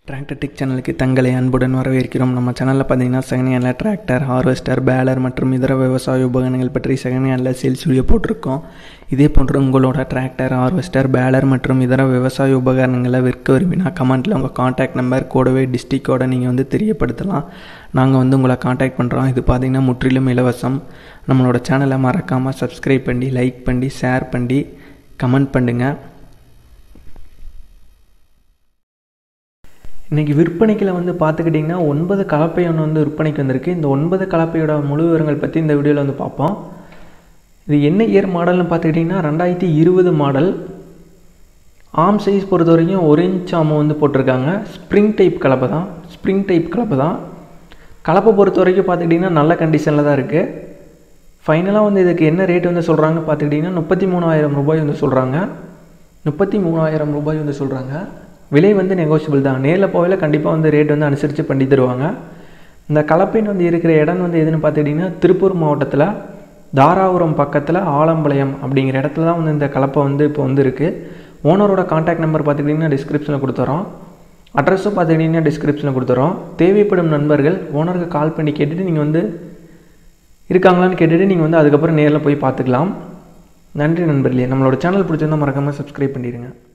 tractor tech சேனலுக்கு தங்களை அன்புடன் வரவேற்கிறோம் நம்ம சேனலில் பார்த்தீங்கன்னா second hand tractor harvester baler மற்றும் இதர விவசாய உபகரணங்கள் பற்றி செகண்ட் ஹேண்டில் சேல்ஸ் வீடியோ போட்டிருக்கோம் இதே போன்று உங்களோட டிராக்டர் ஹார்வெஸ்டர் பேலர் மற்றும் இதர விவசாய உபகரணங்களை விற்க விரும்பினா கமெண்ட்டில் உங்கள் காண்டாக்ட் நம்பர் கூடவே டிஸ்ட்ரிக்டோட நீங்கள் வந்து தெரியப்படுத்தலாம் நாங்கள் வந்து உங்களை காண்டாக்ட் பண்ணுறோம் இது பார்த்தீங்கன்னா முற்றிலும் இலவசம் நம்மளோட சேனலை மறக்காமல் சப்ஸ்கிரைப் பண்ணி லைக் பண்ணி ஷேர் பண்ணி கமெண்ட் பண்ணுங்கள் இன்றைக்கி விற்பனைக்கில் வந்து பார்த்துக்கிட்டிங்கன்னா ஒன்பது கலப்பை ஒன்று வந்து விற்பனைக்கு வந்திருக்கு இந்த ஒன்பது கலப்பையோட முழு விவரங்கள் பற்றி இந்த வீடியோவில் வந்து பார்ப்போம் இது என்ன இயர் மாடல்னு பார்த்துக்கிட்டிங்கன்னா ரெண்டாயிரத்தி இருபது மாடல் ஆம் சைஸ் பொறுத்த வரைக்கும் ஒரு இன்ச் ஆமம் வந்து போட்டிருக்காங்க ஸ்ப்ரிங் டைப் கலப்பை தான் ஸ்ப்ரிங் டைப் கலப்பை தான் கலப்பை பொறுத்த வரைக்கும் பார்த்துக்கிட்டிங்கன்னா நல்ல கண்டிஷனில் தான் இருக்குது ஃபைனலாக வந்து இதுக்கு என்ன ரேட் வந்து சொல்கிறாங்க பார்த்துக்கிட்டிங்கன்னா முப்பத்தி மூணாயிரம் ரூபாய் வந்து சொல்கிறாங்க முப்பத்தி மூணாயிரம் ரூபாய் வந்து சொல்கிறாங்க விலை வந்து நெகோஷியபிள் தான் நேரில் போகல கண்டிப்பாக வந்து ரேட் வந்து அனுசரித்து பண்ணி தருவாங்க இந்த கலப்பைன்னு வந்து இருக்கிற இடம் வந்து எதுன்னு பார்த்துக்கிட்டிங்கன்னா திருப்பூர் மாவட்டத்தில் தாராபுரம் பக்கத்தில் ஆலம்பாளையம் அப்படிங்கிற இடத்துல தான் வந்து இந்த கலப்பை வந்து இப்போ வந்து இருக்குது ஓனரோட காண்டாக்ட் நம்பர் பார்த்துக்கிட்டிங்கன்னா டிஸ்கிரிப்ஷனில் கொடுத்துறோம் அட்ரஸும் பார்த்துக்கிட்டிங்கன்னா டிஸ்கிரிப்ஷனில் கொடுத்துறோம் தேவைப்படும் நண்பர்கள் ஓனருக்கு கால் பண்ணி கேட்டுட்டு நீங்கள் வந்து இருக்காங்களான்னு கேட்டுட்டு நீங்கள் வந்து அதுக்கப்புறம் நேரில் போய் பார்த்துக்கலாம் நன்றி நண்பர்களே நம்மளோட சேனல் பிடிச்சிருந்தால் மறக்காமல் சப்ஸ்கிரைப் பண்ணிடுங்க